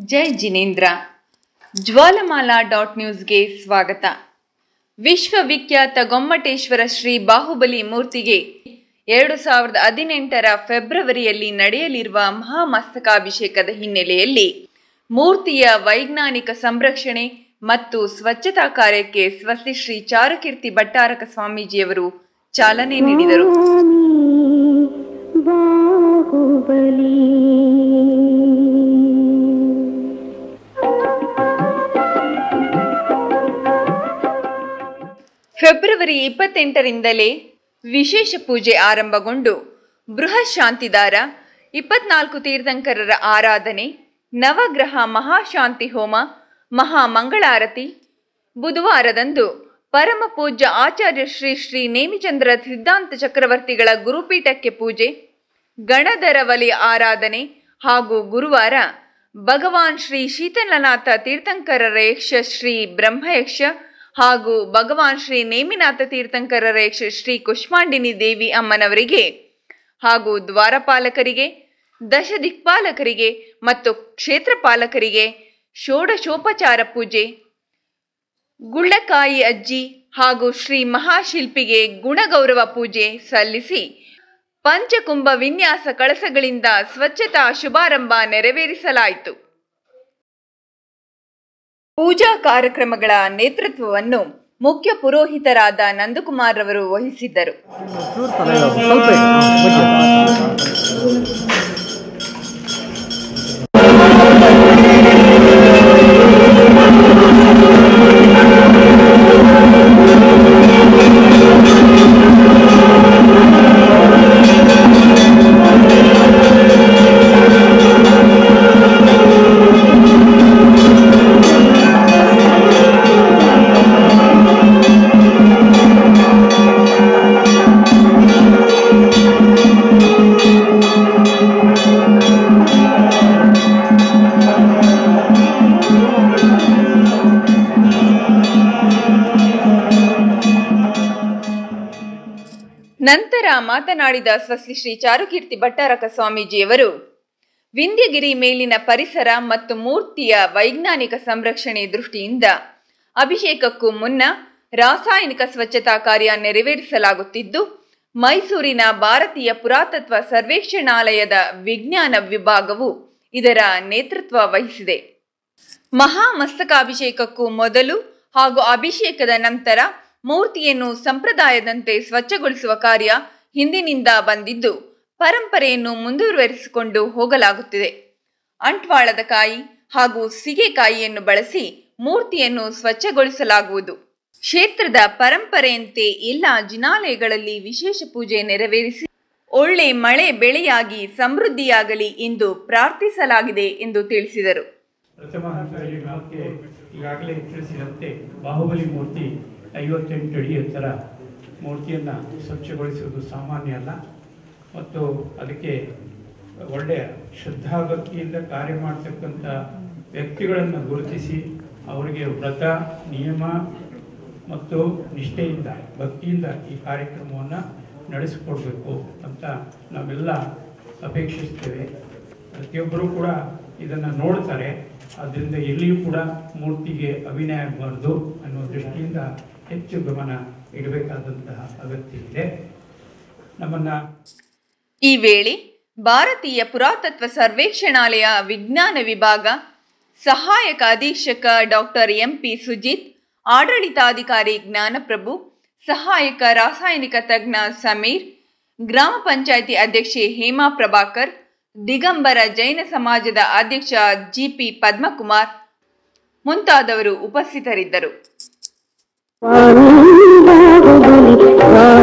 ಜೈ Jinendra Jwalamala dot ನ್ಯೂಸ್ಗೆ ಸ್ವಾಗತ ವಿಶ್ವವಿಖ್ಯಾತ ಗೊಮ್ಮಟೇಶ್ವರ ಶ್ರೀ ಬಾಹುಬಲಿ ಮೂರ್ತಿಗೆ ಎರಡು ಸಾವಿರದ ಹದಿನೆಂಟರ ಫೆಬ್ರವರಿಯಲ್ಲಿ ನಡೆಯಲಿರುವ ಮಹಾಮಸ್ತಕಾಭಿಷೇಕದ ಹಿನ್ನೆಲೆಯಲ್ಲಿ ಮೂರ್ತಿಯ ವೈಜ್ಞಾನಿಕ ಸಂರಕ್ಷಣೆ ಮತ್ತು ಸ್ವಚ್ಛತಾ ಕಾರ್ಯಕ್ಕೆ ಸ್ವಸ್ತಿ ಶ್ರೀ ಚಾರುಕೀರ್ತಿ ಭಟ್ಟಾರಕ ಸ್ವಾಮೀಜಿಯವರು ಚಾಲನೆ ನೀಡಿದರು ಬಾಹುಬಲಿ ಫೆಬ್ರವರಿ ಇಪ್ಪತ್ತೆಂಟರಿಂದಲೇ ವಿಶೇಷ ಪೂಜೆ ಆರಂಭಗೊಂಡು ಬೃಹತ್ ಶಾಂತಿದಾರ ಇಪ್ಪತ್ನಾಲ್ಕು ತೀರ್ಥಂಕರರ ಆರಾಧನೆ ನವಗ್ರಹ ಮಹಾಶಾಂತಿ ಹೋಮ ಮಹಾಮಂಗಳಾರತಿ ಬುಧವಾರದಂದು ಪರಮ ಪೂಜ್ಯ ಆಚಾರ್ಯ ಶ್ರೀ ಶ್ರೀ ನೇಮಿಚಂದ್ರ ಸಿದ್ಧಾಂತ ಚಕ್ರವರ್ತಿಗಳ ಗುರುಪೀಠಕ್ಕೆ ಪೂಜೆ ಗಣಧರ ವಲಿ ಆರಾಧನೆ ಹಾಗೂ ಗುರುವಾರ ಭಗವಾನ್ ಶ್ರೀ ಶೀತಲನಾಥ ತೀರ್ಥಂಕರರ ಯಕ್ಷ ಶ್ರೀ ಬ್ರಹ್ಮಯಕ್ಷ ಹಾಗೂ ಭಗವಾನ್ ಶ್ರೀ ನೇಮಿನಾಥ ತೀರ್ಥಂಕರರ ಯಕ್ಷ ಶ್ರೀ ಕುಷ್ಮಾಂಡಿನಿ ದೇವಿ ಅಮ್ಮನವರಿಗೆ ಹಾಗೂ ದ್ವಾರಪಾಲಕರಿಗೆ ದಶ ದಿಕ್ಪಾಲಕರಿಗೆ ಮತ್ತು ಕ್ಷೇತ್ರಪಾಲಕರಿಗೆ ಷೋಡಶೋಪಚಾರ ಪೂಜೆ ಗುಳ್ಳಕಾಯಿ ಅಜ್ಜಿ ಹಾಗೂ ಶ್ರೀ ಮಹಾಶಿಲ್ಪಿಗೆ ಗುಣಗೌರವ ಪೂಜೆ ಸಲ್ಲಿಸಿ ಪಂಚಕುಂಭ ವಿನ್ಯಾಸ ಕಳಸಗಳಿಂದ ಸ್ವಚ್ಛತಾ ಶುಭಾರಂಭ ನೆರವೇರಿಸಲಾಯಿತು ಪೂಜಾ ಕಾರ್ಯಕ್ರಮಗಳ ನೇತೃತ್ವವನ್ನು ಮುಖ್ಯ ಪುರೋಹಿತರಾದ ನಂದಕುಮಾರ್ ರವರು ವಹಿಸಿದ್ದರು ಚೂರು ತಲೆ ಇರೋದು. ಸ್ವಲ್ಪ ಇದೆ. ಹಾ, ಬಗ್ಗೆ. ನಂತರ ಮಾತನಾಡಿದ ಸ್ವಸ್ತಿ ಶ್ರೀ ಚಾರುಕೀರ್ತಿ ಭಟ್ಟಾರಕ ಸ್ವಾಮೀಜಿಯವರು ವಿಂಧ್ಯಗಿರಿ ಮೇಲಿನ ಪರಿಸರ ಮತ್ತು ಮೂರ್ತಿಯ ವೈಜ್ಞಾನಿಕ ಸಂರಕ್ಷಣೆ ದೃಷ್ಟಿಯಿಂದ ಅಭಿಷೇಕಕ್ಕೂ ಮುನ್ನ ರಾಸಾಯನಿಕ ಸ್ವಚ್ಛತಾ ಕಾರ್ಯ ನೆರವೇರಿಸಲಾಗುತ್ತಿದ್ದು ಮೈಸೂರಿನ ಭಾರತೀಯ ಪುರಾತತ್ವ ಸರ್ವೇಕ್ಷಣಾಲಯದ ವಿಜ್ಞಾನ ವಿಭಾಗವು ಇದರ ನೇತೃತ್ವ ವಹಿಸಿದೆ ಮಹಾಮಸ್ತಕಾಭಿಷೇಕಕ್ಕೂ ಮೊದಲು ಹಾಗೂ ಅಭಿಷೇಕದ ನಂತರ ಮೂರ್ತಿಯನ್ನು ಸಂಪ್ರದಾಯದಂತೆ ಸ್ವಚ್ಛಗೊಳಿಸುವ ಕಾರ್ಯ ಹಿಂದಿನಿಂದ ಬಂದಿದ್ದು ಪರಂಪರೆಯನ್ನು ಮುಂದುವರಿಸಿಕೊಂಡು ಹೋಗಲಾಗುತ್ತಿದೆ ಅಂಟ್ವಾಳದ ಕಾಯಿ ಹಾಗೂ ಸಿಗೆಕಾಯಿಯನ್ನು ಬಳಸಿ ಮೂರ್ತಿಯನ್ನು ಸ್ವಚ್ಛಗೊಳಿಸಲಾಗುವುದು ಕ್ಷೇತ್ರದ ಪರಂಪರೆಯಂತೆ ಎಲ್ಲ ಜಿನಾಲಯಗಳಲ್ಲಿ ವಿಶೇಷ ಪೂಜೆ ನೆರವೇರಿಸಿ ಒಳ್ಳೆ ಮಳೆ ಬೆಳೆಯಾಗಿ ಸಮೃದ್ಧಿಯಾಗಲಿ ಎಂದು ಪ್ರಾರ್ಥಿಸಲಾಗಿದೆ ಎಂದು ತಿಳಿಸಿದರು ಪ್ರಥಮ ಹಂತದಲ್ಲಿ ನಮಗೆ ಈಗಾಗಲೇ ತಿಳಿಸಿದಂತೆ ಬಾಹುಬಲಿ ಮೂರ್ತಿ ಐವತ್ತೆಂಟು ಅಡಿ ಎತ್ತರ ಮೂರ್ತಿಯನ್ನು ಸ್ವಚ್ಛಗೊಳಿಸುವುದು ಸಾಮಾನ್ಯ ಅಲ್ಲ ಮತ್ತು ಅದಕ್ಕೆ ಒಳ್ಳೆಯ ಶ್ರದ್ಧಾಭಕ್ತಿಯಿಂದ ಕಾರ್ಯ ಮಾಡ್ತಕ್ಕಂಥ ವ್ಯಕ್ತಿಗಳನ್ನು ಗುರುತಿಸಿ ಅವರಿಗೆ ವ್ರತ ನಿಯಮ ಮತ್ತು ನಿಷ್ಠೆಯಿಂದ ಭಕ್ತಿಯಿಂದ ಈ ಕಾರ್ಯಕ್ರಮವನ್ನು ನಡೆಸಿಕೊಡ್ಬೇಕು ಅಂತ ನಾವೆಲ್ಲ ಅಪೇಕ್ಷಿಸ್ತೇವೆ ಪ್ರತಿಯೊಬ್ಬರೂ ಕೂಡ ಇದನ್ನು ನೋಡ್ತಾರೆ ಆದ್ದರಿಂದ ಎಲ್ಲಿಯೂ ಕೂಡ ಮೂರ್ತಿಗೆ ಅಭಿನಯ ಆಗಬಾರ್ದು ಅನ್ನೋ ದೃಷ್ಟಿಯಿಂದ ಹೆಚ್ಚು ಗಮನ ಇಡಬೇಕಾದಂತಹ ಅಗತ್ಯ ಇದೆ ನಮ್ಮನ್ನು ಈ ವೇಳೆ ಭಾರತೀಯ ಪುರಾತತ್ವ ಸರ್ವೇಕ್ಷಣಾಲಯ ವಿಜ್ಞಾನ ವಿಭಾಗ ಸಹಾಯಕ ಅಧೀಕ್ಷಕ ಡಾಕ್ಟರ್ ಎಂಪಿ ಸುಜಿತ್ ಆಡಳಿತಾಧಿಕಾರಿ ಜ್ಞಾನಪ್ರಭು ಸಹಾಯಕ ರಾಸಾಯನಿಕ ತಜ್ಞ ಸಮೀರ್ ಗ್ರಾಮ ಪಂಚಾಯಿತಿ ಅಧ್ಯಕ್ಷೆ ಹೇಮಾ ಪ್ರಭಾಕರ್ ದಿಗಂಬರ ಜೈನ ಸಮಾಜದ ಅಧ್ಯಕ್ಷ ಜಿಪಿ ಪದ್ಮಕುಮಾರ್ ಮುಂತಾದವರು ಉಪಸ್ಥಿತರಿದ್ದರು ಬಾಹುಬಲಿ